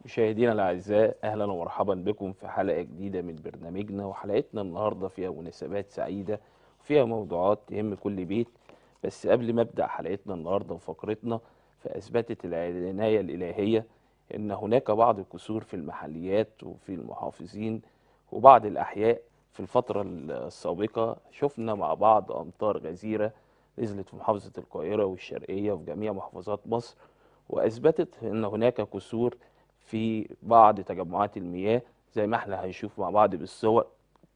مشاهدينا الأعزاء أهلا ومرحبا بكم في حلقة جديدة من برنامجنا وحلقتنا النهاردة فيها مناسبات سعيدة وفيها موضوعات تهم كل بيت بس قبل ما أبدأ حلقتنا النهاردة وفقرتنا فأثبتت العناية الإلهية أن هناك بعض الكسور في المحليات وفي المحافظين وبعض الأحياء في الفترة السابقة شفنا مع بعض أمطار غزيرة نزلت في محافظة القاهرة والشرقية وفي جميع محافظات مصر وأثبتت أن هناك كسور في بعض تجمعات المياه زي ما احنا هنشوف مع بعض بالصور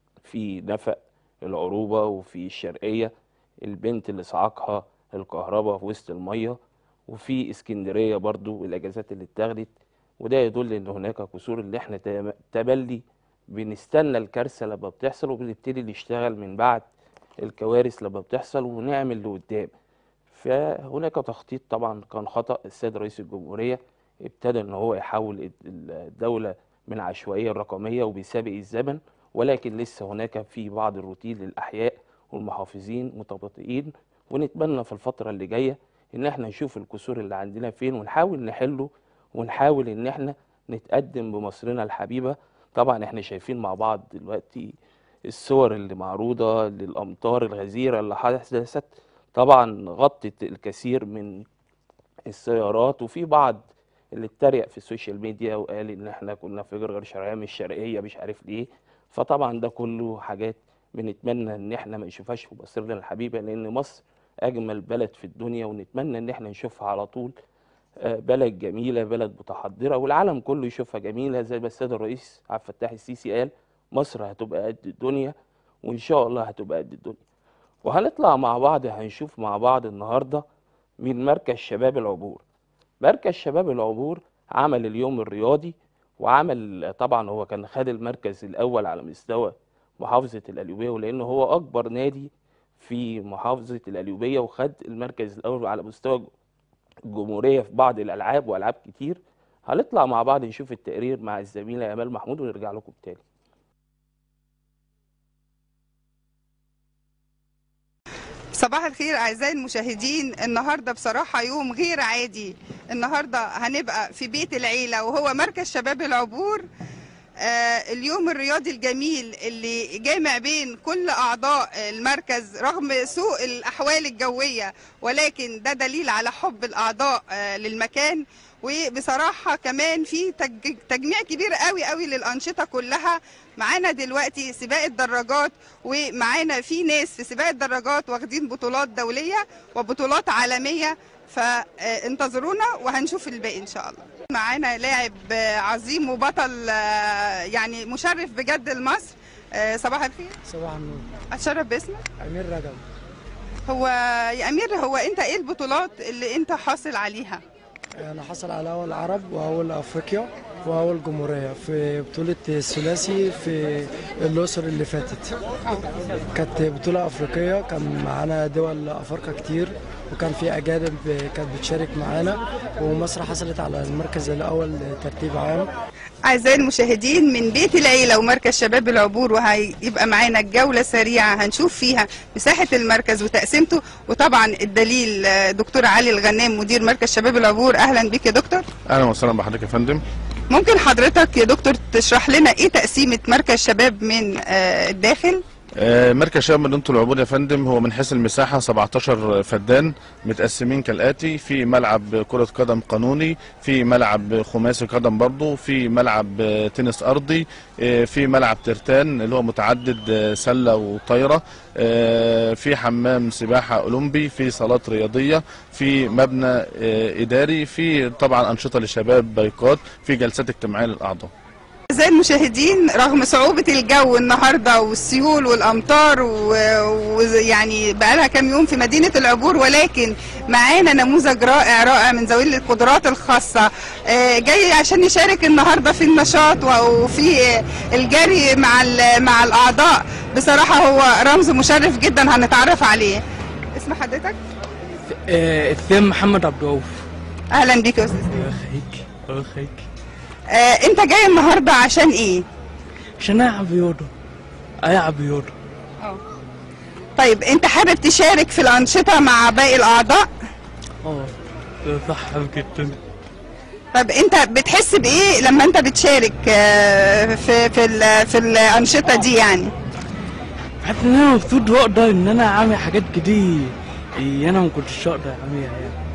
في نفق العروبة وفي الشرقية البنت اللي صعقها الكهرباء في وسط المية وفي اسكندرية برضو الأجازات اللي اتاخدت وده يدل ان هناك كسور اللي احنا تم- تملي بنستنى الكارثة لما بتحصل وبنبتدي نشتغل من بعد الكوارث لما بتحصل ونعمل لقدام فهناك تخطيط طبعا كان خطأ السيد رئيس الجمهورية ابتدى ان هو يحول الدولة من عشوائية رقمية وبيسابق الزمن ولكن لسه هناك في بعض الروتين للأحياء والمحافظين متباطئين ونتمنى في الفترة اللي جاية ان احنا نشوف الكسور اللي عندنا فين ونحاول نحله ونحاول ان احنا نتقدم بمصرنا الحبيبة طبعا احنا شايفين مع بعض دلوقتي الصور اللي معروضة للأمطار الغزيرة اللي حدثت طبعا غطت الكثير من السيارات وفي بعض اللي اتريق في السوشيال ميديا وقال ان احنا كنا في غير شرعيه مش شرقيه مش عارف ليه فطبعا ده كله حاجات بنتمنى ان احنا ما نشوفهاش في مصرنا الحبيبه لان مصر اجمل بلد في الدنيا ونتمنى ان احنا نشوفها على طول آه، بلد جميله بلد متحضره والعالم كله يشوفها جميله زي ما السيد الرئيس عبد الفتاح السيسي قال مصر هتبقى قد الدنيا وان شاء الله هتبقى قد الدنيا وهنطلع مع بعض هنشوف مع بعض النهارده من مركز شباب العبور مركز شباب العبور عمل اليوم الرياضي وعمل طبعا هو كان خد المركز الاول على مستوى محافظه القليوبيه ولانه هو اكبر نادي في محافظه القليوبيه وخد المركز الاول على مستوى الجمهوريه في بعض الالعاب والعاب كتير هنطلع مع بعض نشوف التقرير مع الزميله امال محمود ونرجع لكم تاني صباح الخير اعزائي المشاهدين النهارده بصراحه يوم غير عادي النهارده هنبقى في بيت العيله وهو مركز شباب العبور آه اليوم الرياضي الجميل اللي جامع بين كل اعضاء المركز رغم سوء الاحوال الجويه ولكن ده دليل على حب الاعضاء آه للمكان وبصراحه كمان في تج- تجميع كبير قوي قوي للانشطه كلها معانا دلوقتي سباق الدراجات ومعانا في ناس في سباق الدراجات واخدين بطولات دوليه وبطولات عالميه فانتظرونا وهنشوف الباقي ان شاء الله معانا لاعب آه، عظيم وبطل آه، يعني مشرف بجد لمصر آه، صباح الخير صباح النور اتشرف باسمك امير رجب هو يا امير هو انت ايه البطولات اللي انت حاصل عليها انا حصل على اول عرب واول افريقيا واول جمهوريه في بطوله الثلاثي في الاقصر اللي فاتت كانت بطوله افريقيه كان معانا دول افارقه كتير وكان في اجانب كانت بتشارك معانا ومصر حصلت على المركز الاول ترتيب عام أعزائي المشاهدين من بيت العيلة ومركز شباب العبور وهيبقى معانا الجولة سريعة هنشوف فيها مساحة المركز وتقسيمته وطبعا الدليل آه، دكتور علي الغنام مدير مركز شباب العبور أهلا بك يا دكتور اهلا وسهلا بحضرتك يا فندم ممكن حضرتك يا دكتور تشرح لنا إيه تقسيمة مركز شباب من آه، الداخل آه، مركز شباب مدينه العبور يا فندم هو من حيث المساحه 17 فدان متقسمين كالاتي في ملعب كره قدم قانوني في ملعب خماسي قدم برضه في ملعب آه، تنس ارضي آه، في ملعب ترتان اللي هو متعدد آه، سله وطايره آه، في حمام سباحه اولمبي في صالات رياضيه في مبنى آه، اداري في طبعا انشطه للشباب بايكات في جلسات اجتماعيه للاعضاء أعزائي المشاهدين رغم صعوبة الجو النهاردة والسيول والأمطار و- ويعني بقالها كام يوم في مدينة العبور ولكن معانا نموذج رائع رائع من ذوي القدرات الخاصة آه، جاي عشان يشارك النهاردة في النشاط وفي آه، الجري مع ال- مع الأعضاء بصراحة هو رمز مشرف جدا هنتعرف عليه اسم حضرتك؟ آه، الثيم محمد عبد الرؤوف أهلا بيك يا أستاذ الله يخليك الله يخليك آه، أنت جاي النهاردة عشان إيه؟ عشان العب رياضه العب رياضه طيب انت حابب تشارك في الانشطه مع باقي الاعضاء اه صح جدا طب انت بتحس بايه لما انت بتشارك آه، في في ال- في الانشطه دي يعني بحس ان انا مبسوط واقدر ان انا اعمل حاجات كتير إيه انا ما كنتش اقدر اعملها يعني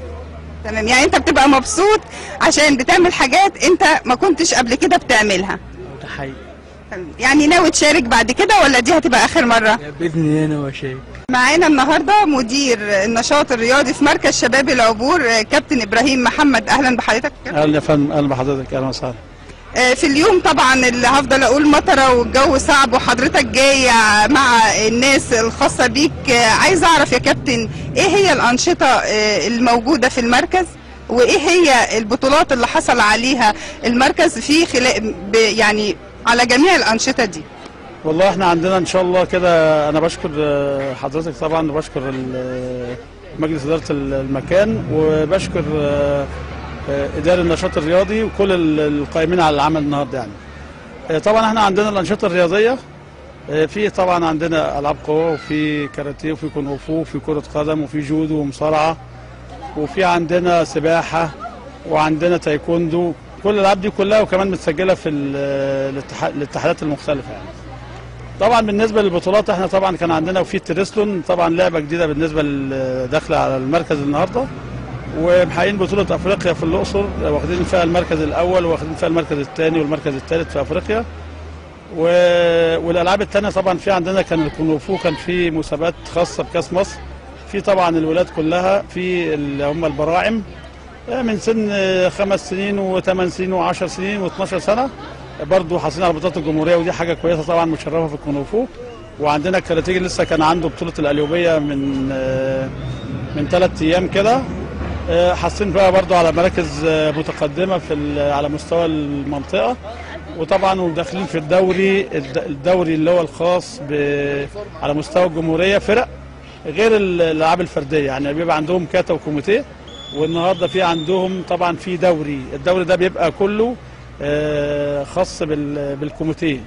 تمام يعني انت بتبقى مبسوط عشان بتعمل حاجات انت ما كنتش قبل كده بتعملها ده حقيقي تمام. يعني ناوي تشارك بعد كده ولا دي هتبقى اخر مره يعني باذن الله انا وشايف معانا النهارده مدير النشاط الرياضي في مركز شباب العبور آه، كابتن ابراهيم محمد اهلا بحضرتك اهلا يا فندم اهلا بحضرتك اهلا وسهلا آه، في اليوم طبعا اللي هفضل اقول مطره والجو صعب وحضرتك جاي مع الناس الخاصه بيك آه، عايز اعرف يا كابتن ايه هي الانشطه آه، الموجوده في المركز وايه هي البطولات اللي حصل عليها المركز في خلال ب- يعني على جميع الانشطه دي والله احنا عندنا ان شاء الله كده انا بشكر آه، حضرتك طبعا وبشكر ال- آه، مجلس اداره ال- المكان وبشكر آه، آه، اداره النشاط الرياضي وكل ال- القائمين على العمل النهارده يعني آه، طبعا احنا عندنا الانشطه الرياضيه آه، في طبعا عندنا العاب قوه وفي كاراتيه وفي كونغ فو وفي كره قدم وفي جودو ومصارعه وفي عندنا سباحه وعندنا تايكوندو كل الالعاب دي كلها وكمان متسجله في ال- الاتحاد- الاتحادات المختلفه يعني طبعا بالنسبه للبطولات احنا طبعا كان عندنا وفي تريسلون طبعا لعبه جديده بالنسبه للداخله على المركز النهارده ومحققين بطوله افريقيا في الاقصر واخدين فيها المركز الاول واخدين فيها المركز الثاني والمركز الثالث في افريقيا و... والالعاب الثانيه طبعا في عندنا كان الكونغ فو كان في مسابقات خاصه بكاس مصر في طبعا الولاد كلها في اللي هم البراعم من سن خمس سنين وثمان سنين وعشر سنين و12 سنه برضه حاصلين على بطوله الجمهوريه ودي حاجه كويسه طبعا مشرفه في الكونغ فو وعندنا الكاراتيه لسه كان عنده بطوله القليوبيه من آه، من ثلاث ايام كده آه، حاصلين بقى برضه على مراكز آه، متقدمه في ال- على مستوى المنطقه وطبعا وداخلين في الدوري الد- الدوري اللي هو الخاص ب على مستوى الجمهوريه فرق غير ال- الالعاب الفرديه يعني بيبقى عندهم كاتا وكوميتيه والنهارده في عندهم طبعا في دوري الدوري ده بيبقى كله آه، خاص بال- بالكوميتيه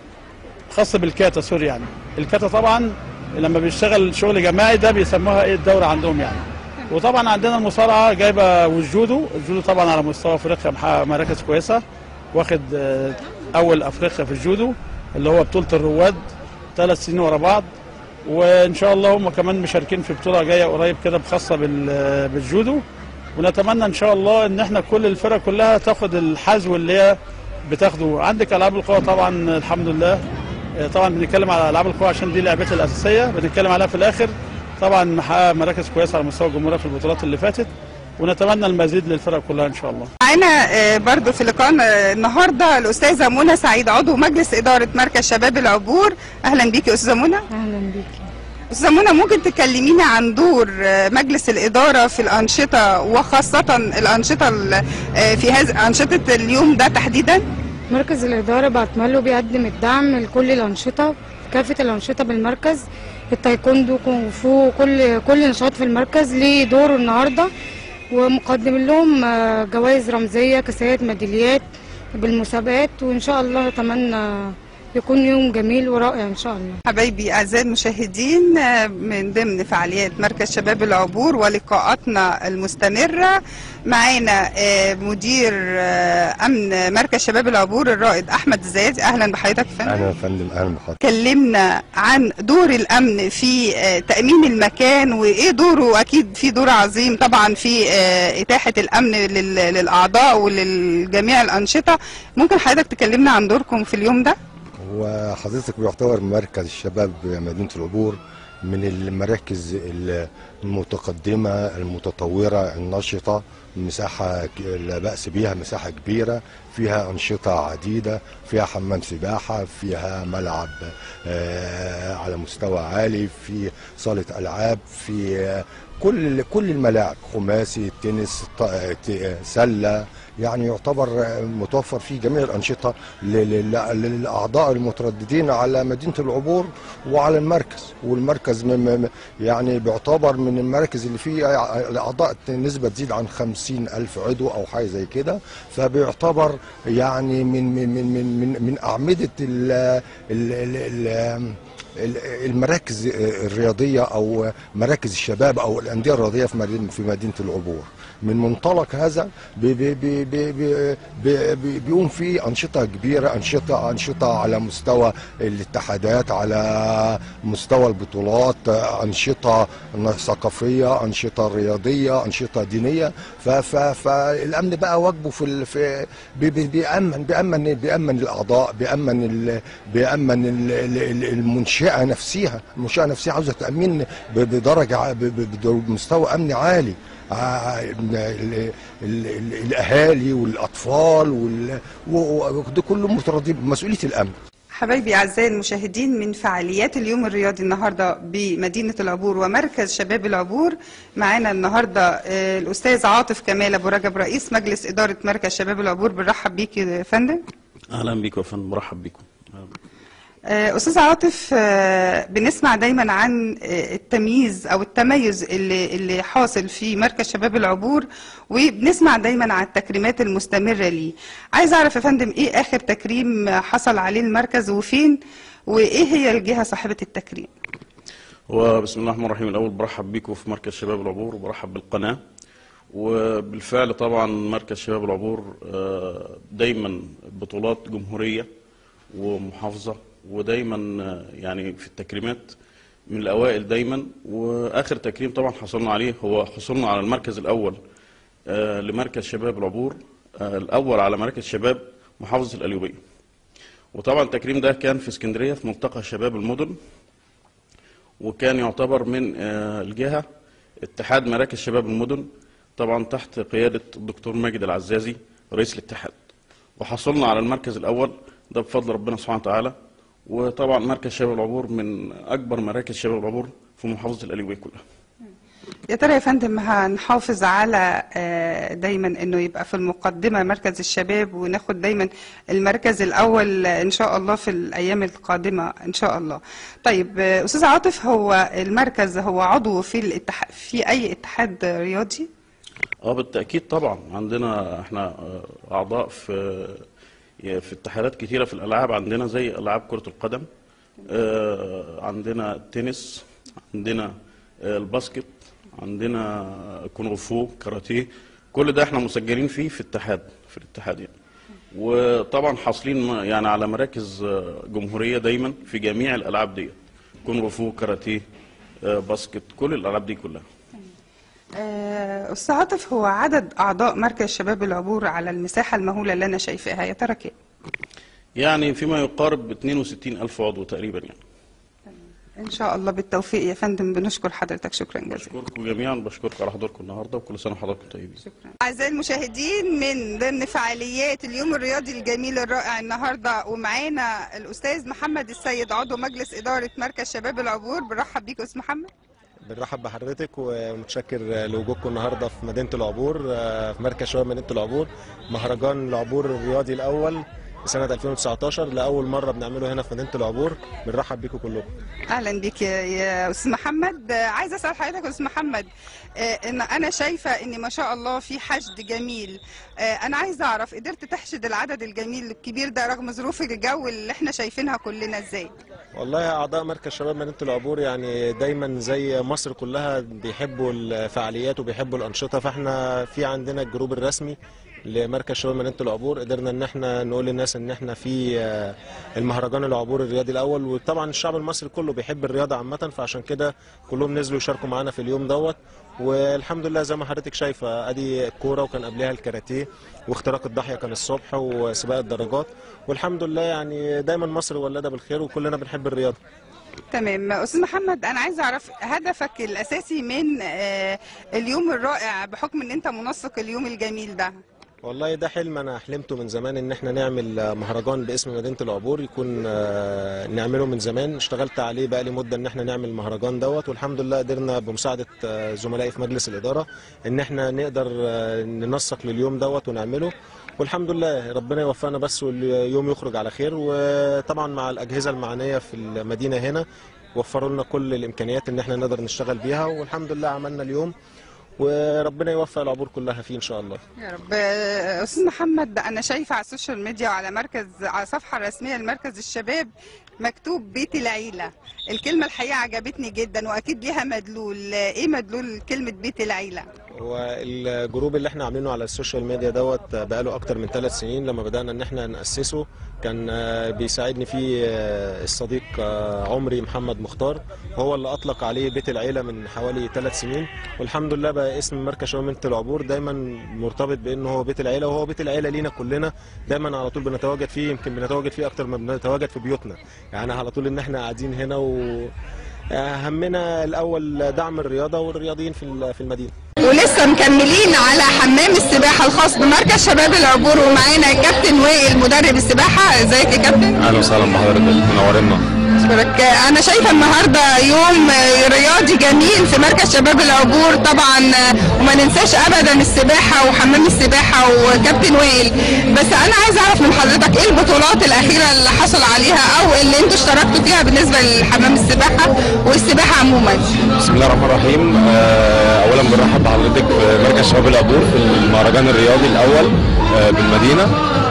خاص بالكاتا سوري يعني الكاتا طبعا لما بيشتغل شغل جماعي ده بيسموها ايه الدوره عندهم يعني وطبعا عندنا المصارعه جايبه والجودو الجودو طبعا على مستوى افريقيا محقق مراكز كويسه واخد آه، اول افريقيا في الجودو اللي هو بطوله الرواد ثلاث سنين ورا بعض وان شاء الله هم كمان مشاركين في بطوله جايه قريب كده خاصه بال- بالجودو ونتمنى ان شاء الله ان احنا كل الفرق كلها تاخد الحذو اللي هي بتاخده عندك العاب القوى طبعا الحمد لله آه، طبعا بنتكلم على العاب القوى عشان دي لعبتي الاساسيه بنتكلم عليها في الاخر طبعا محقق مراكز كويسه على مستوى الجمهوريه في البطولات اللي فاتت ونتمنى المزيد للفرق كلها ان شاء الله معانا آه، برضو في لقائنا آه، النهارده الاستاذه منى سعيد عضو مجلس اداره مركز شباب العبور اهلا بيكي يا استاذه منى اهلا بيكي استاذه منى ممكن تكلمينا عن دور آه، مجلس الاداره في الانشطه وخاصه الانشطه ال- آه، في هذا انشطه اليوم ده تحديدا مركز الاداره بعتمله بيقدم الدعم لكل الانشطه كافه الانشطه بالمركز التايكوندو كونغ فو كل كل نشاط في المركز ليه دوره النهارده ومقدم لهم آه، جوائز رمزيه كاسات ميداليات بالمسابقات وان شاء الله اتمنى يكون يوم جميل ورائع ان شاء الله حبايبي اعزائي المشاهدين آه، من ضمن فعاليات مركز شباب العبور ولقاءاتنا المستمره معانا آه، مدير آه، امن مركز شباب العبور الرائد احمد الزيادي اهلا بحضرتك يا فندم اهلا يا فندم اهلا بحضرتك كلمنا عن دور الامن في آه، تامين المكان وايه دوره اكيد في دور عظيم طبعا في آه، اتاحه الامن لل- للاعضاء وللجميع الانشطه ممكن حضرتك تكلمنا عن دوركم في اليوم ده وحضرتك بيعتبر مركز الشباب مدينه العبور من المراكز المتقدمه المتطوره النشطه مساحه ك- لا باس بها مساحه كبيره فيها انشطه عديده فيها حمام سباحه فيها ملعب آه، على مستوى عالي في صاله العاب في آه، كل كل الملاعب خماسي تنس ط- ت- سله يعني يعتبر متوفر فيه جميع الانشطه لل- لل- للاعضاء المترددين على مدينه العبور وعلى المركز والمركز م- م- يعني بيعتبر من المراكز اللي فيه الاعضاء نسبه تزيد عن خمسين الف عضو او حاجه زي كده فبيعتبر يعني من من من من من, من اعمده ال ال ال ال ال- المراكز الرياضيه او مراكز الشباب او الانديه الرياضيه في مدينه في مدينه العبور من منطلق هذا بي بي بي بي بي بي بي بيقوم فيه انشطه كبيره انشطه انشطه على مستوى الاتحادات على مستوى البطولات انشطه ثقافيه انشطه رياضيه انشطه دينيه ف- ف- فالامن بقى واجبه في ال- في بي- بي- بيامن بيامن بيامن الاعضاء بيامن ال بيامن ال- ال- ال- المنشاه نفسها المنشاه نفسها عاوزه تامين ب- بدرجه ع- ب- ب- بمستوى امني عالي ع- ال- ال- ال- ال- الاهالي والاطفال وال- و- وده كله مترتب بمسؤوليه الامن حبايبي اعزائي المشاهدين من فعاليات اليوم الرياضي النهارده بمدينه العبور ومركز شباب العبور معانا النهارده آه، الاستاذ عاطف كمال ابو رجب رئيس مجلس اداره مركز شباب العبور بنرحب بيك يا فندم اهلا بيكم يا فندم مرحب بيكم آه، استاذ عاطف آه، بنسمع دايما عن آه، التمييز او التميز اللي اللي حاصل في مركز شباب العبور وبنسمع دايما عن التكريمات المستمره ليه عايز اعرف يا فندم ايه اخر تكريم حصل عليه المركز وفين وايه هي الجهه صاحبه التكريم وبسم الله الرحمن الرحيم الاول برحب بيكم في مركز شباب العبور وبرحب بالقناه وبالفعل طبعا مركز شباب العبور آه، دايما بطولات جمهوريه ومحافظه ودايما آه، يعني في التكريمات من الاوائل دايما واخر تكريم طبعا حصلنا عليه هو حصلنا على المركز الاول آه، لمركز شباب العبور آه، الاول على مركز شباب محافظه القليوبيه وطبعا التكريم ده كان في اسكندريه في ملتقى شباب المدن وكان يعتبر من آه، الجهه اتحاد مراكز شباب المدن طبعا تحت قياده الدكتور ماجد العزازي رئيس الاتحاد وحصلنا على المركز الاول ده بفضل ربنا سبحانه وتعالى وطبعا مركز شباب العبور من اكبر مراكز شباب العبور في محافظه القليوبيه كلها يا ترى يا فندم هنحافظ على آه، دايما انه يبقى في المقدمه مركز الشباب وناخد دايما المركز الاول ان شاء الله في الايام القادمه ان شاء الله. طيب آه، استاذ عاطف هو المركز هو عضو في الاتحاد في اي اتحاد رياضي؟ اه بالتاكيد طبعا عندنا احنا آه، اعضاء في في اتحادات كتيره في الالعاب عندنا زي العاب كره القدم آه، عندنا التنس عندنا آه، الباسكت عندنا كونغ فو كاراتيه كل ده احنا مسجلين فيه في اتحاد في الاتحاد يعني وطبعا حاصلين م- يعني على مراكز آه، جمهوريه دايما في جميع الالعاب دي كونغ فو كاراتيه آه، باسكت كل الالعاب دي كلها آه، استاذ عاطف هو عدد اعضاء مركز شباب العبور على المساحه المهوله اللي انا شايفاها يا ترى كام؟ يعني فيما يقارب 62 ألف عضو تقريبا يعني ان شاء الله بالتوفيق يا فندم بنشكر حضرتك شكرا جزيلا. بشكركم جميعا بشكركم على حضوركم النهارده وكل سنه وحضراتكم طيبين أعزائي المشاهدين من ضمن فعاليات اليوم الرياضي الجميل الرائع النهارده ومعانا الأستاذ محمد السيد عضو مجلس إدارة مركز شباب العبور بنرحب بيك يا أستاذ محمد بنرحب بحضرتك ومتشكر لوجودكم النهارده في مدينه العبور آه، في مركز شباب مدينه العبور مهرجان العبور الرياضي الاول لسنه 2019 لاول مره بنعمله هنا في مدينه العبور بنرحب بيكم كلكم أهلا بيك يا- يا أستاذ محمد آه، عايزة أسأل حضرتك يا أستاذ محمد آه، إن أنا شايفة إن ما شاء الله في حشد جميل آه، أنا عايزة أعرف قدرت تحشد العدد الجميل الكبير ده رغم ظروف الجو اللي إحنا شايفينها كلنا إزاي؟ والله اعضاء مركز شباب مدينه العبور يعني دايما زي مصر كلها بيحبوا الفعاليات وبيحبوا الانشطه فاحنا في عندنا الجروب الرسمي لمركز شباب مدينه العبور قدرنا ان احنا نقول للناس ان احنا في آه، المهرجان العبور الرياضي الاول وطبعا الشعب المصري كله بيحب الرياضه عامه فعشان كده كلهم نزلوا يشاركوا معانا في اليوم دوت والحمد لله زي ما حضرتك شايفه ادي الكوره وكان قبلها الكاراتيه واختراق الضاحيه كان الصبح وسباق الدراجات والحمد لله يعني دايما مصر ولاده بالخير وكلنا بنحب الرياضه تمام استاذ محمد انا عايزه اعرف هدفك الاساسي من آه، اليوم الرائع بحكم ان انت منسق اليوم الجميل ده والله ده حلم انا حلمته من زمان ان احنا نعمل آه، مهرجان باسم مدينه العبور يكون آه، نعمله من زمان اشتغلت عليه بقى لي مده ان احنا نعمل المهرجان دوت والحمد لله قدرنا بمساعده آه، زملائي في مجلس الاداره ان احنا نقدر آه، ننسق لليوم دوت ونعمله والحمد لله ربنا يوفقنا بس واليوم يخرج على خير وطبعا مع الاجهزه المعنيه في المدينه هنا وفروا لنا كل الامكانيات ان احنا نقدر نشتغل بيها والحمد لله عملنا اليوم وربنا يوفق العبور كلها فيه ان شاء الله يا رب آه، استاذ محمد انا شايفه على السوشيال ميديا وعلى مركز على الصفحه الرسميه لمركز الشباب مكتوب بيت العيله الكلمه الحقيقه عجبتني جدا واكيد ليها مدلول آه، ايه مدلول كلمه بيت العيله والجروب اللي احنا عاملينه على السوشيال ميديا دوت بقاله اكتر من ثلاث سنين لما بدانا ان احنا ناسسه كان آه، بيساعدني فيه آه، الصديق آه، عمري محمد مختار هو اللي اطلق عليه بيت العيله من حوالي ثلاث سنين والحمد لله بقى اسم مركز شباب مدينه العبور دايما مرتبط بانه هو بيت العيله وهو بيت العيله لينا كلنا دايما على طول بنتواجد فيه يمكن بنتواجد فيه اكتر ما بنتواجد في بيوتنا يعني على طول ان احنا قاعدين هنا و همنا الاول دعم الرياضه والرياضيين في ال- في المدينه ولسه مكملين على حمام السباحه الخاص بمركز شباب العبور ومعانا كابتن وائل مدرب السباحه ازيك يا كابتن اهلا وسهلا بحضرتك منورنا أشكرك. انا شايفه النهارده يوم رياضي جميل في مركز شباب العبور طبعا وما ننساش ابدا السباحه وحمام السباحه وكابتن وائل بس انا عايز اعرف من حضرتك ايه البطولات الاخيره اللي حصل عليها او اللي انتوا اشتركتوا فيها بالنسبه لحمام السباحه والسباحه عموما بسم الله الرحمن الرحيم آه، اولا بنرحب بحضرتك في مركز شباب العبور في المهرجان الرياضي الاول آه، بالمدينه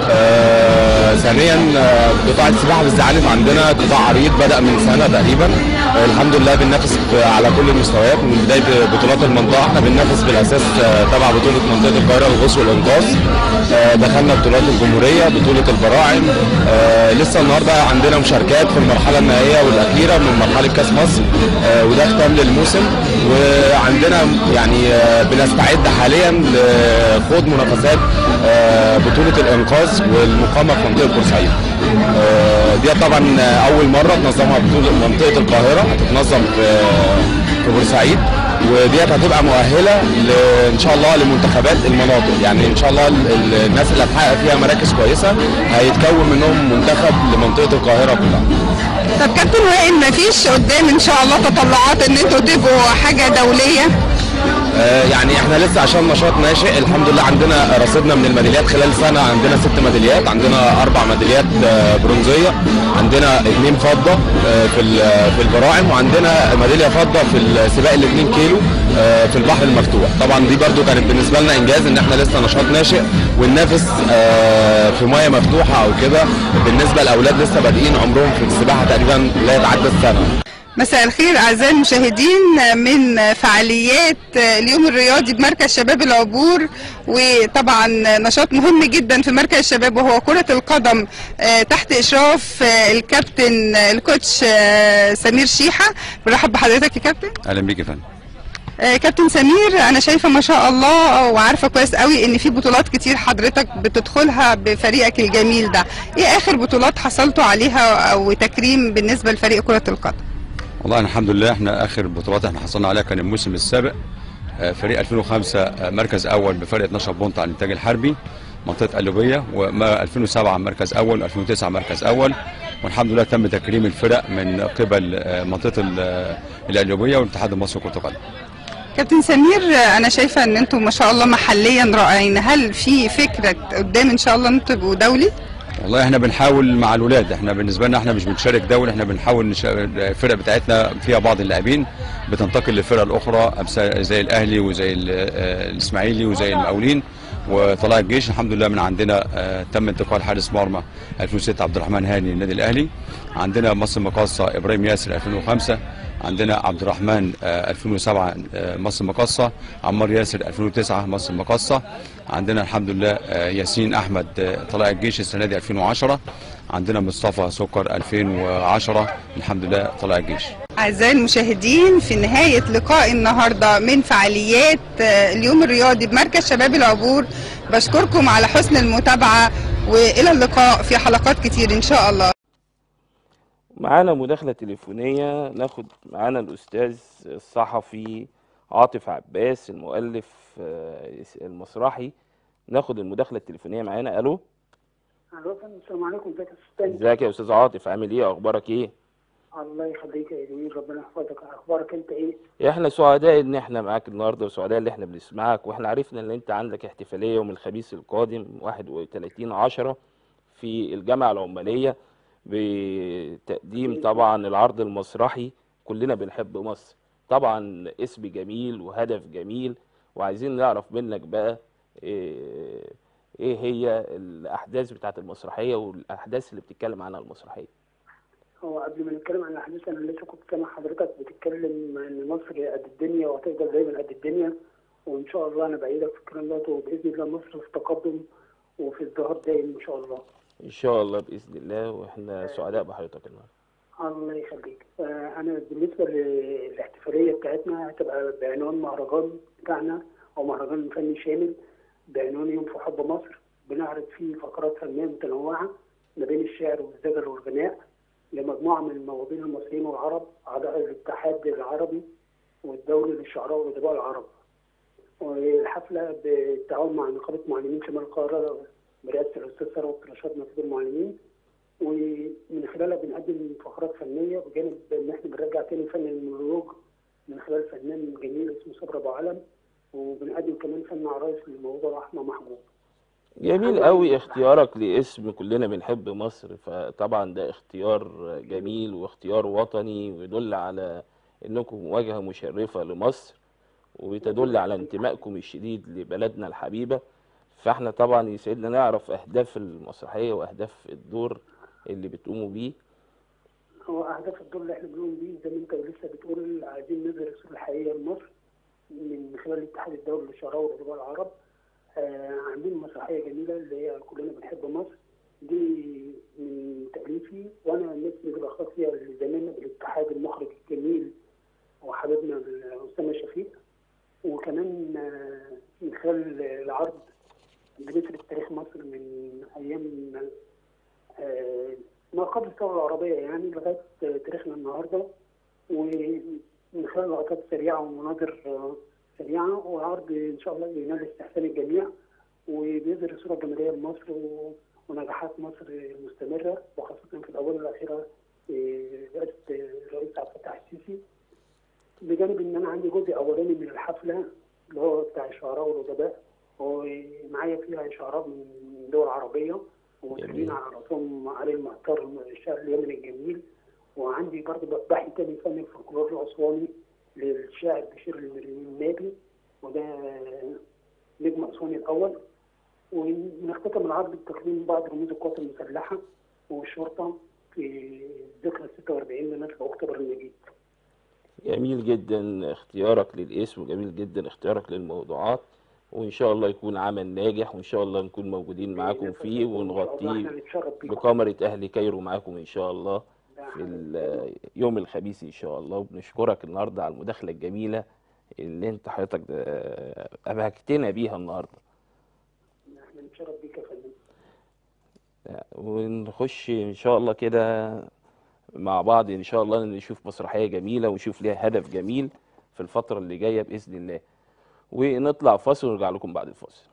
آه، ثانيا آه، قطاع السباحه بالزعانف عندنا قطاع عريض بدا من سنه تقريبا آه، الحمد لله بننافس في- على كل المستويات من بدايه بطولات المنطقه احنا بننافس بالاساس آه، تبع بطوله منطقه القاهره للغوص والانقاذ آه، دخلنا بطولات الجمهوريه بطوله البراعم آه، لسه النهارده عندنا مشاركات في المرحله النهائيه والاخيره من مرحله كاس مصر آه، وده ختام للموسم وعندنا يعني آه، بنستعد حاليا لخوض منافسات آه، بطوله الانقاذ والمقامه في منطقه بورسعيد آه، دي طبعا اول مره تنظمها بطوله منطقه القاهره هتتنظم في في بورسعيد وديت هتبقى مؤهله ل- ان شاء الله لمنتخبات المناطق يعني ان شاء الله ال- ال- الناس اللي هتحقق فيها مراكز كويسه هيتكون منهم منتخب لمنطقه القاهره كلها طب كابتن وائل مفيش قدام ان شاء الله تطلعات ان انتوا تبقوا حاجه دوليه آه، يعني احنا لسه عشان نشاط ناشئ الحمد لله عندنا رصيدنا من الميداليات خلال سنه عندنا ست ميداليات عندنا اربع ميداليات آه، برونزيه عندنا اثنين فضه آه، في ال- في البراعم وعندنا ميداليه فضه في السباق ال 2 كيلو آه، في البحر المفتوح طبعا دي برضو كانت بالنسبه لنا انجاز ان احنا لسه نشاط ناشئ وننافس آه، في ميه مفتوحه او كده بالنسبه لاولاد لسه بادئين عمرهم في السباحه تقريبا لا يتعدى السنه مساء الخير اعزائي المشاهدين من فعاليات اليوم الرياضي بمركز شباب العبور وطبعا نشاط مهم جدا في مركز الشباب وهو كرة القدم آه، تحت اشراف آه، الكابتن آه، الكوتش آه، سمير شيحة برحب بحضرتك يا كابتن اهلا بيك يا فندم آه، كابتن سمير انا شايفه ما شاء الله وعارفه كويس قوي ان في بطولات كتير حضرتك بتدخلها بفريقك الجميل ده ايه اخر بطولات حصلتوا عليها او تكريم بالنسبه لفريق كره القدم والله الحمد لله احنا اخر بطولات احنا حصلنا عليها كان الموسم السابق آه، فريق 2005 آه، مركز اول بفرق 12 بونت على الانتاج الحربي منطقه قلوبيه و2007 مركز اول و2009 مركز اول والحمد لله تم تكريم الفرق من قبل آه، منطقه ال- آه، القلوبيه والاتحاد المصري لكره القدم كابتن سمير انا شايفه ان انتم ما شاء الله محليا رائعين هل في فكره قدام ان شاء الله ان انتوا تبقوا دولي والله احنا بنحاول مع الولاد احنا بالنسبه لنا احنا مش بنشارك دولي احنا بنحاول نش... الفرق بتاعتنا فيها بعض اللاعبين بتنتقل للفرق الاخرى أمثال زي الاهلي وزي ال- آه، الاسماعيلي وزي المقاولين وطلائع الجيش الحمد لله من عندنا آه، تم انتقال حارس مرمى 2006 عبد الرحمن هاني النادي الاهلي عندنا مصر مقاصه ابراهيم ياسر 2005 عندنا عبد الرحمن آه، 2007 آه، مصر مقاصه عمار ياسر 2009 مصر مقاصه عندنا الحمد لله آه، ياسين احمد آه، طلائع الجيش السنه دي 2010 عندنا مصطفى سكر 2010 الحمد لله طلائع الجيش أعزائي المشاهدين في نهاية لقاء النهاردة من فعاليات آه، اليوم الرياضي بمركز شباب العبور بشكركم على حسن المتابعة وإلى اللقاء في حلقات كتير إن شاء الله معانا مداخلة تليفونية ناخد معانا الأستاذ الصحفي عاطف عباس المؤلف آه، المسرحي ناخد المداخلة التليفونية معانا ألو الو فندم السلام عليكم ازيك يا استاذ ازيك يا أستاذ عاطف عامل إيه أخبارك إيه؟ الله يخليك يا جميل ربنا يحفظك اخبارك انت ايه احنا سعداء ان احنا معاك النهارده وسعداء ان احنا بنسمعك واحنا عرفنا ان انت عندك احتفاليه يوم الخميس القادم 31 10 في الجامعه العماليه بتقديم طبعا العرض المسرحي كلنا بنحب مصر طبعا اسم جميل وهدف جميل وعايزين نعرف منك بقى ايه إيه هي الاحداث بتاعت المسرحيه والاحداث اللي بتتكلم عنها المسرحيه هو قبل ما نتكلم عن الاحداث انا لسه كنت سامع حضرتك بتتكلم ان مصر قد الدنيا وهتفضل دايما قد الدنيا وان شاء الله انا بايدك في الكلام ده وباذن الله مصر في تقدم وفي ازدهار دائم ان شاء الله ان شاء الله باذن الله واحنا سعداء بحضرتك النهارده الله يخليك آه، انا بالنسبه للاحتفاليه بتاعتنا هتبقى بعنوان مهرجان بتاعنا او مهرجان فني شامل بعنوان يوم في حب مصر بنعرض فيه فقرات فنيه متنوعه ما بين الشعر والزجل والغناء لمجموعه من المواطنين المصريين والعرب اعضاء الاتحاد العربي والدولي للشعراء والادباء العرب والحفله بالتعاون مع نقابه معلمين شمال القاهره برئاسه الاستاذ ثروت رشاد نقيب المعلمين ومن خلالها بنقدم فقرات فنيه بجانب ان احنا بنرجع تاني فن المونولوج من خلال فنان جميل اسمه صبري ابو علم وبنقدم كمان فن عرايس للموضوع رحمه محجوب جميل قوي اختيارك لاسم كلنا بنحب مصر فطبعا ده اختيار جميل واختيار وطني ويدل على انكم واجهة مشرفة لمصر وتدل على انتمائكم الشديد لبلدنا الحبيبة فاحنا طبعا يسعدنا نعرف اهداف المسرحية واهداف الدور اللي بتقوموا بيه هو اهداف الدور اللي احنا بنقوم بيه زي ما انت لسه بتقول عايزين نظهر الصوره الحقيقيه لمصر من خلال الاتحاد الدولي للشعراء والادباء العرب آه عاملين مسرحيه جميله اللي هي كلنا بنحب مصر دي من تاليفي وانا نسمي بالاخص فيها لزميلنا بالاتحاد المخرج الجميل وحبيبنا اسامه شفيق وكمان آه من خلال العرض بنسرد تاريخ مصر من ايام آه ما قبل الثوره العربيه يعني لغايه تاريخنا النهارده ومن خلال لقطات سريعه ومناظر آه، سريعه وعرض ان شاء الله ينال استحسان الجميع وبيظهر الصوره الجماليه لمصر و- ونجاحات مصر المستمره وخاصه في الاونه الاخيره آه، رئاسه الرئيس عبد الفتاح السيسي بجانب ان انا عندي جزء اولاني من الحفله اللي هو بتاع الشعراء والادباء ومعايا فيها شعراء من دول عربيه ومسلمين على راسهم علي المعتر الشاعر اليمني الجميل وعندي برضه بحث تاني فني الفولكلور الاسواني للشاعر بشير النابي وده نجم اسواني الاول ونختتم العرض بتقديم بعض رموز القوات المسلحه والشرطه في ذكرى 46 لنكسة اكتوبر المجيد. جميل جدا اختيارك للاسم وجميل جدا اختيارك للموضوعات وان شاء الله يكون عمل ناجح وان شاء الله نكون موجودين معاكم فيه ونغطيه احنا نتشرف بيكم. بكاميرا اهل كايرو معاكم ان شاء الله في ال- يوم الخميس ان شاء الله وبنشكرك النهارده على المداخله الجميله اللي انت حضرتك ده- ابهجتنا بيها النهارده احنا نتشرف بيك يا فندم. ونخش ان شاء الله كده مع بعض ان شاء الله نشوف مسرحيه جميله ونشوف ليها هدف جميل في الفتره اللي جايه باذن الله ونطلع فاصل ونرجع لكم بعد الفاصل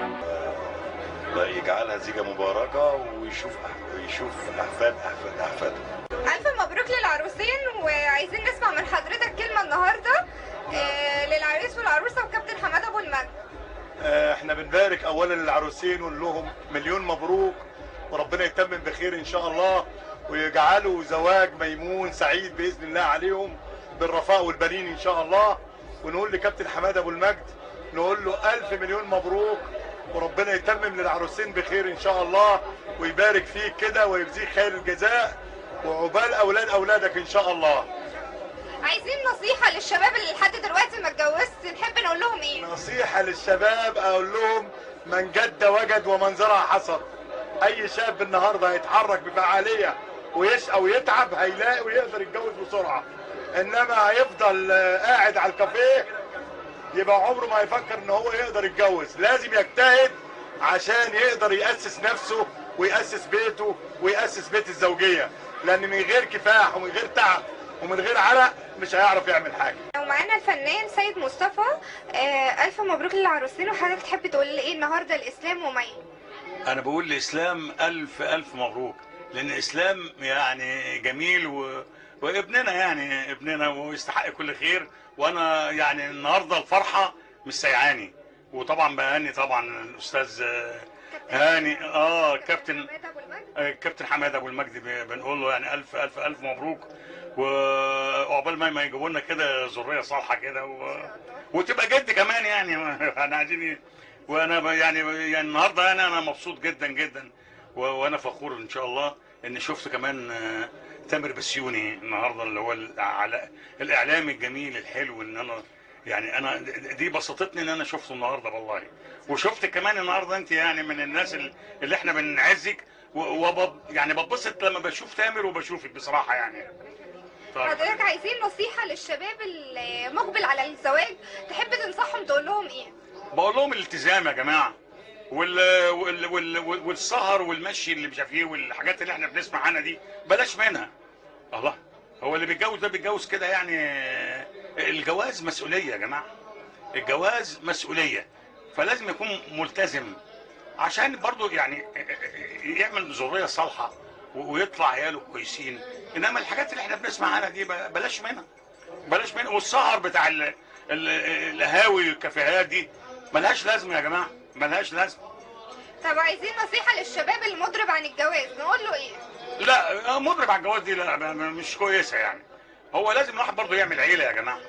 الله يجعلها زيجة مباركة ويشوف أح- ويشوف أحفاد أحفاد أحفاده ألف مبروك للعروسين وعايزين نسمع من حضرتك كلمة النهاردة آه، للعريس والعروسة وكابتن حماد أبو المجد آه، احنا بنبارك أولا للعروسين ونقول لهم مليون مبروك وربنا يتمم بخير إن شاء الله ويجعلوا زواج ميمون سعيد بإذن الله عليهم بالرفاء والبنين إن شاء الله ونقول لكابتن حماد أبو المجد نقول له ألف مليون مبروك وربنا يتمم للعروسين بخير إن شاء الله ويبارك فيك كده ويجزيك خير الجزاء وعقبال أولاد أولادك إن شاء الله عايزين نصيحة للشباب اللي لحد دلوقتي ما اتجوزش نحب نقول لهم ايه؟ نصيحة للشباب أقول لهم من جد وجد ومن زرع حصد أي شاب النهاردة هيتحرك بفعالية ويشقى ويتعب هيلاقي ويقدر يتجوز بسرعة إنما هيفضل آه، قاعد على الكافيه يبقى عمره ما هيفكر إن هو يقدر يتجوز لازم يجتهد عشان يقدر يأسس نفسه ويأسس بيته ويأسس بيت الزوجية لأن من غير كفاح ومن غير تعب ومن غير عرق مش هيعرف يعمل حاجة ومعانا الفنان سيد مصطفى آه، ألف مبروك للعروسين وحضرتك تحب تقول لي ايه النهاردة الإسلام ومي؟ انا بقول لاسلام الف الف مبروك لان اسلام يعني جميل و... وابننا يعني ابننا ويستحق كل خير وانا يعني النهارده الفرحه مش سيعاني وطبعا بهني طبعا الاستاذ آه، هاني اه كابتن آه، كابتن حماد ابو المجد ب- بنقول له يعني الف الف الف مبروك وعقبال ما ما يجيبوا لنا كده ذريه صالحه كده و... وتبقى جد كمان يعني احنا عايزين إيه؟ وانا ب- يعني يعني النهارده يعني انا مبسوط جدا جدا و- وانا فخور ان شاء الله ان شفت كمان آه، تامر بسيوني النهارده اللي هو الإعلا- الاعلامي الجميل الحلو ان انا يعني انا دي بسطتني ان انا شفته النهارده والله وشفت كمان النهارده انت يعني من الناس ال- اللي احنا بنعزك و- وب يعني بتبسط لما بشوف تامر وبشوفك بصراحه يعني طيب. حضرتك عايزين نصيحة للشباب المقبل على الزواج تحب تنصحهم تقول لهم ايه؟ بقول لهم الالتزام يا جماعه وال... وال... وال... والسهر والمشي اللي مش عارف ايه والحاجات اللي احنا بنسمع عنها دي بلاش منها الله هو اللي بيتجوز ده بيتجوز كده يعني الجواز مسؤوليه يا جماعه الجواز مسؤوليه فلازم يكون ملتزم عشان برضو يعني يعمل ذريه صالحه و- ويطلع عياله كويسين انما الحاجات اللي احنا بنسمع عنها دي ب- بلاش منها بلاش منها والسهر بتاع ال... ال... القهاوي والكافيهات دي ملهاش لازمه يا جماعه ملهاش لازمه طب عايزين نصيحة للشباب المضرب عن الجواز نقول له ايه؟ لا مضرب على الجواز دي لا م- م- مش كويسه يعني هو لازم الواحد برضه يعمل عيله يا جماعه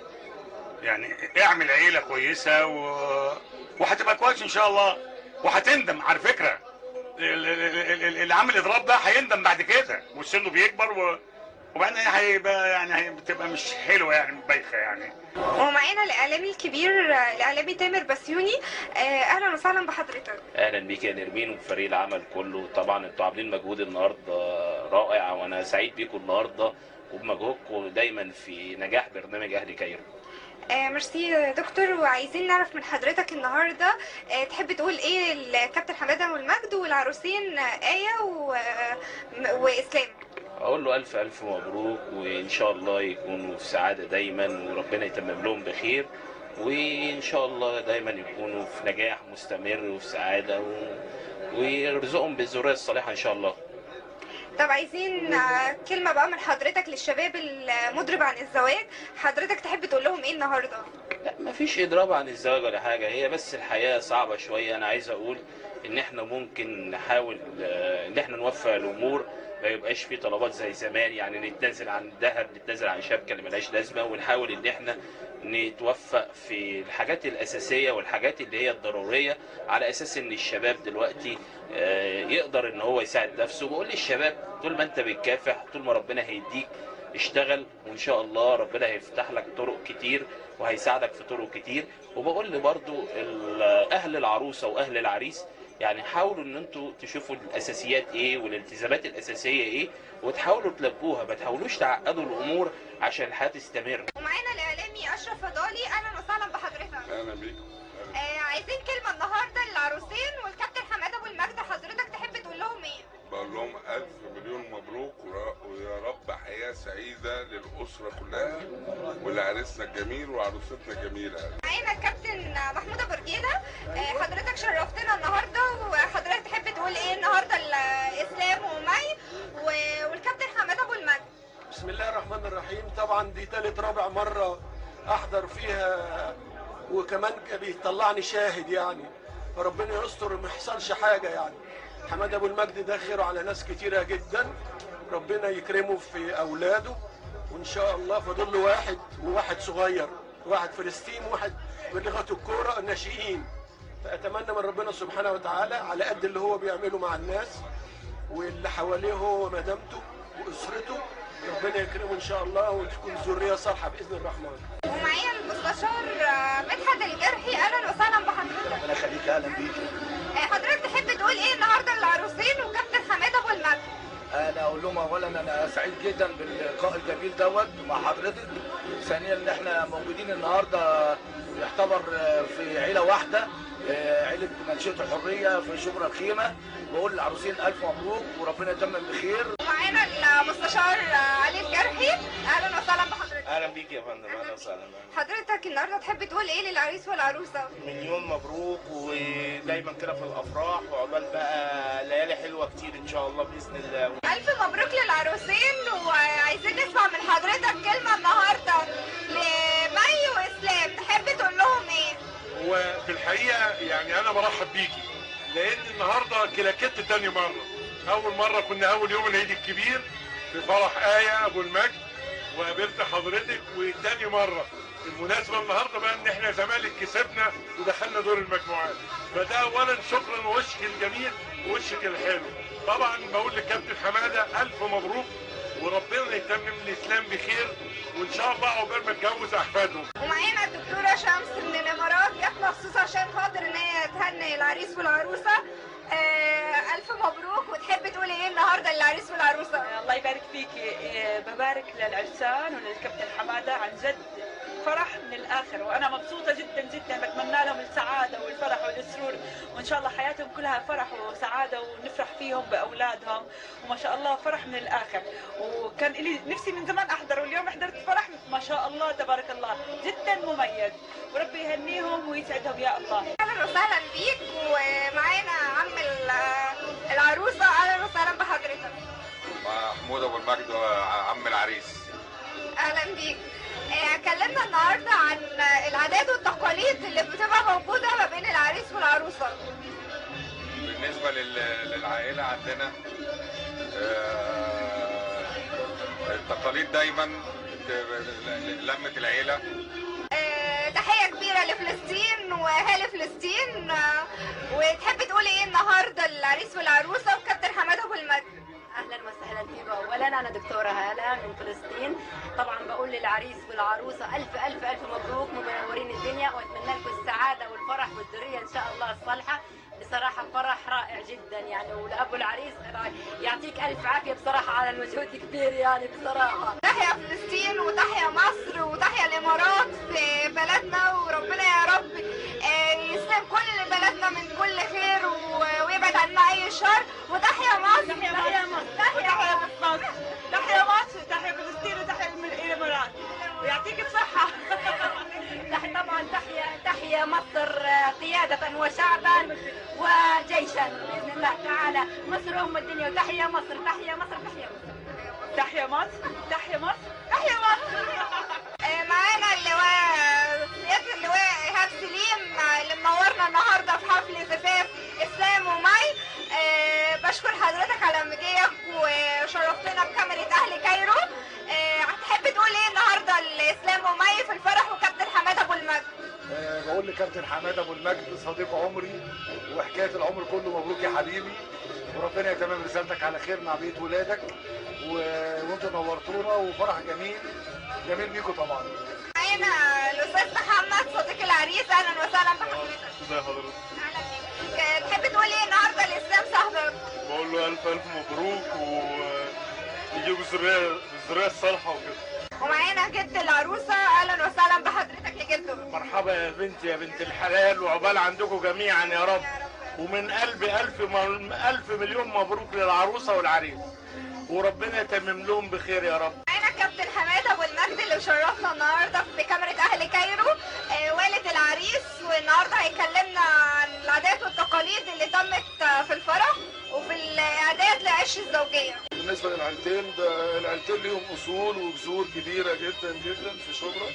يعني اعمل عيله كويسه و... وهتبقى كويس ان شاء الله وهتندم على فكره ال- ال- ال- ال- اللي عامل اضراب ده هيندم بعد كده وسنه بيكبر و... وبعدين هيبقى يعني هي- بتبقى مش حلوه يعني بايخه يعني ومعانا الاعلامي الكبير الاعلامي تامر بسيوني آه، اهلا وسهلا بحضرتك اهلا بيك يا نرمين وفريق العمل كله طبعا انتوا عاملين مجهود النهارده رائع وانا سعيد بيكم النهارده وبمجهودكم دايما في نجاح برنامج اهلي كايرو آه، ميرسي يا دكتور وعايزين نعرف من حضرتك النهارده آه، تحب تقول ايه الكابتن حماده والمجد والعروسين آه، ايه و... م- واسلام اقول له الف الف مبروك وان شاء الله يكونوا في سعاده دايما وربنا يتمم لهم بخير وان شاء الله دايما يكونوا في نجاح مستمر وفي سعاده و... ويرزقهم بالذريه الصالحه ان شاء الله طب عايزين آه، كلمه بقى من حضرتك للشباب المضرب عن الزواج حضرتك تحب تقول لهم ايه النهارده لا مفيش اضراب عن الزواج ولا حاجه هي بس الحياه صعبه شويه انا عايز اقول ان احنا ممكن نحاول آه، ان احنا نوفق الامور ما يبقاش في طلبات زي زمان يعني نتنازل عن ذهب نتنازل عن شبكه اللي ملهاش لازمه ونحاول ان احنا نتوفق في الحاجات الاساسيه والحاجات اللي هي الضروريه على اساس ان الشباب دلوقتي آه، يقدر ان هو يساعد نفسه بقول للشباب طول ما انت بتكافح طول ما ربنا هيديك اشتغل وان شاء الله ربنا هيفتح لك طرق كتير وهيساعدك في طرق كتير وبقول لي برضو ال- اهل العروسه واهل العريس يعني حاولوا ان انتوا تشوفوا الاساسيات ايه والالتزامات الاساسيه ايه وتحاولوا تلبوها ما تحاولوش تعقدوا الامور عشان الحياه تستمر ومعانا الاعلامي اشرف فضالي اهلا وسهلا بحضرتك اهلا بيك آه، عايزين كلمه النهارده للعروسين والكابتن حماده والمجد حضرتك تحب تقول لهم ايه بقول لهم الف مليون مبروك ورا- ويا رب حياه سعيده للاسره كلها ولعريسنا الجميل وعروستنا الجميله معانا الكابتن محمود ابو رجيله آه، حضرتك شرفتنا النهارده وحضرتك تحب تقول ايه النهارده لاسلام ومي و- والكابتن حماده ابو المجد بسم الله الرحمن الرحيم طبعا دي تالت رابع مرة أحضر فيها وكمان بيطلعني شاهد يعني فربنا يستر ما يحصلش حاجة يعني حماد أبو المجد ده خيره على ناس كتيرة جدا ربنا يكرمه في أولاده وإن شاء الله فاضل له واحد وواحد صغير واحد فلسطين وواحد بلغة الكورة الناشئين فأتمنى من ربنا سبحانه وتعالى على قد اللي هو بيعمله مع الناس واللي حواليه هو ومدامته واسرته ربنا يكرمه ان شاء الله وتكون ذريه صالحه باذن الرحمن ومعايا المستشار آه، مدحت الجرحي اهلا وسهلا بحضرتك ربنا يخليك اهلا بيك آه، حضرتك تحب تقول ايه النهارده للعروسين وكابتن حماده ابو المجد انا اقول لهم اولا انا سعيد جدا باللقاء الجميل دوت مع حضرتك ثانيا ان احنا موجودين النهارده يعتبر في عيله واحده آه، عيله منشئه الحريه في شبرا الخيمه بقول للعروسين الف مبروك وربنا يتمم بخير ومعانا المستشار آه، علي الجرحي اهلا وسهلا بحضرتك اهلا بيك يا فندم اهلا وسهلا حضرتك النهارده تحب تقول ايه للعريس والعروسه مليون مبروك ودايما كده في الافراح وعقبال بقى ليالي حلوه كتير ان شاء الله باذن الله الف مبروك للعروسين وعايزين نسمع من حضرتك كلمه النهارده لمي واسلام تحب تقول لهم ايه وفي الحقيقه يعني انا برحب بيكي لان النهارده كلاكيت تاني مره اول مره كنا اول يوم العيد الكبير في فرح ايه ابو المجد وقابلت حضرتك وتاني مره المناسبه النهارده بقى ان احنا زمالك كسبنا ودخلنا دور المجموعات فده اولا شكرا وشك الجميل ووشك الحلو طبعا بقول للكابتن حماده الف مبروك وربنا يتمم الاسلام بخير وان شاء الله عقبال ما تجوز احفادهم ومعانا الدكتور دكتوره شمس من الامارات جت مخصوص عشان خاطر ان هي تهني العريس والعروسه آه، الف مبروك وتحب تقولي ايه النهارده للعريس والعروسه الله يبارك فيكي إيه، ببارك للعرسان وللكابتن حماده عن جد فرح من الاخر وانا مبسوطه جدا جدا بتمنى لهم السعاده والفرح والسرور وان شاء الله حياتهم كلها فرح وسعاده ونفرح فيهم باولادهم وما شاء الله فرح من الاخر وكان لي نفسي من زمان احضر واليوم حضرت فرح ما شاء الله تبارك الله جدا مميز وربي يهنيهم ويسعدهم يا الله اهلا وسهلا بيك ومعانا عم ال- العروسه اهلا وسهلا بحضرتك محمود ابو المجد عم العريس اهلا بيك آه، كلمنا النهارده عن العادات والتقاليد اللي بتبقى موجوده ما بين العريس والعروسه بالنسبه لل- للعائله عندنا آه، التقاليد دايما ت- لمه العيله آه، تحيه كبيره لفلسطين واهالي فلسطين آه، وتحب تقولي ايه النهارده للعريس والعروسه وكابتن حماده ابو المجد اهلا وسهلا فيكم اولا انا دكتوره هاله من فلسطين طبعا بقول للعريس والعروسه الف الف الف مبروك منورين الدنيا واتمنى لكم السعاده والفرح والذريه ان شاء الله الصالحه بصراحه فرح رائع جدا يعني ولابو العريس يعطيك الف عافيه بصراحه على المجهود الكبير يعني بصراحه تحيا فلسطين وتحيا مصر وتحيا الامارات في بلدنا وربنا يا رب آه، يسلم كل بلدنا من كل خير و- ويبعد عنا اي شر وتحيا مصر تحيا مصر تحيا مصر تحيا مصر تحيا فلسطين وتحيا الم- الامارات ويعطيك الصحه تحية طبعا تحية تحية مصر آه، قيادة وشعبا وجيشا بإذن الله تعالى مصر أم الدنيا وتحية مصر تحية مصر تحية مصر تحيا مصر تحيا مصر تحيا مصر آه، معانا اللواء سيادة اللواء إيهاب سليم آه، اللي منورنا النهارده في حفل زفاف إسلام ومي آه، بشكر حضرتك على مجيك وشرفتنا بكاميرا أهل كايرو آه، هتحب تقول إيه النهارده لإسلام ومي في الفرح وكابتن حماد أبو المجد آه، بقول لكابتن حماده ابو المجد صديق عمري وحكايه العمر كله مبروك يا حبيبي وربنا يتمم رسالتك على خير مع بيت ولادك و... وانتوا نورتونا وفرح جميل جميل بيكم طبعا معانا الأستاذ محمد صديق العريس أهلا وسهلا بحضرتك ازي حضرتك آه، تحب تقول إيه النهارده لإسلام صاحبك بقول له الف الف مبروك ويجيبوا الذريه الذريه الصالحه وكده ومعانا جد العروسة أهلا وسهلا بحضرتك يا جدو مرحبا يا بنتي يا بنت الحلال وعقبال عندكم جميعا يا رب ومن قلبي الف م- الف مليون مبروك للعروسه والعريس وربنا يتمم لهم بخير يا رب معانا كابتن حماد أبو المجد اللي مشرفنا النهارده بكاميرا أهل كايرو آه، والد العريس والنهارده هيكلمنا عن العادات والتقاليد اللي تمت آه، في الفرح وفي الإعداد لعش الزوجية بالنسبه للعيلتين ده العيلتين ليهم اصول وجذور كبيره جدا جدا في شبرا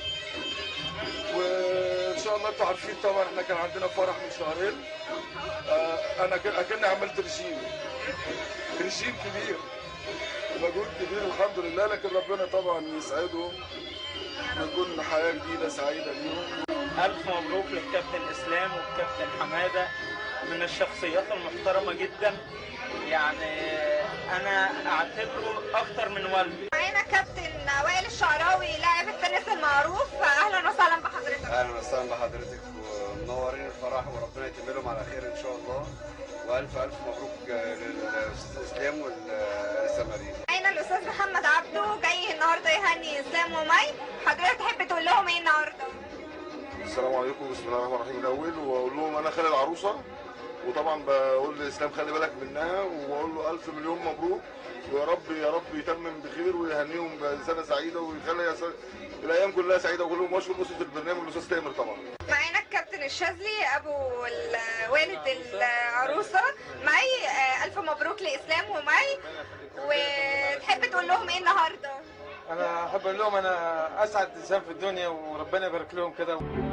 وان شاء الله انتوا عارفين طبعا احنا كان عندنا فرح من شهرين آه، انا كن- اكني عملت رجيم رجيم كبير مجهود كبير الحمد لله لكن ربنا طبعا يسعدهم ويكون حياه جديده سعيده ليهم ألف مبروك للكابتن إسلام والكابتن حمادة من الشخصيات المحترمة جدا يعني أنا أعتبره أكتر من والدي معانا كابتن وائل الشعراوي لاعب التنس المعروف أهلا وسهلا بحضرتك اهلا وسهلا بحضرتك ومنورين الفرح وربنا يتم لهم على خير ان شاء الله والف الف مبروك آه، للاستاذ اسلام والسمارين معانا الأستاذ محمد عبده جاي النهارده يهني إسلام ومي حضرتك تحب تقول لهم إيه النهارده؟ السلام عليكم بسم الله الرحمن الرحيم الاول واقول لهم انا خالد العروسه وطبعا بقول لاسلام خلي بالك منها واقول له الف مليون مبروك ويا رب يا رب يتمم بخير ويهنيهم بسنه سعيده ويخلي يا س- الايام كلها سعيده وكلهم واشكر اسره البرنامج الاستاذ تامر طبعا معانا الكابتن الشاذلي ابو ال- والد العروسه معي آه، الف مبروك لاسلام ومعي وتحب تقول لهم ايه النهارده انا احب اقول لهم انا اسعد انسان في الدنيا وربنا يبارك لهم كده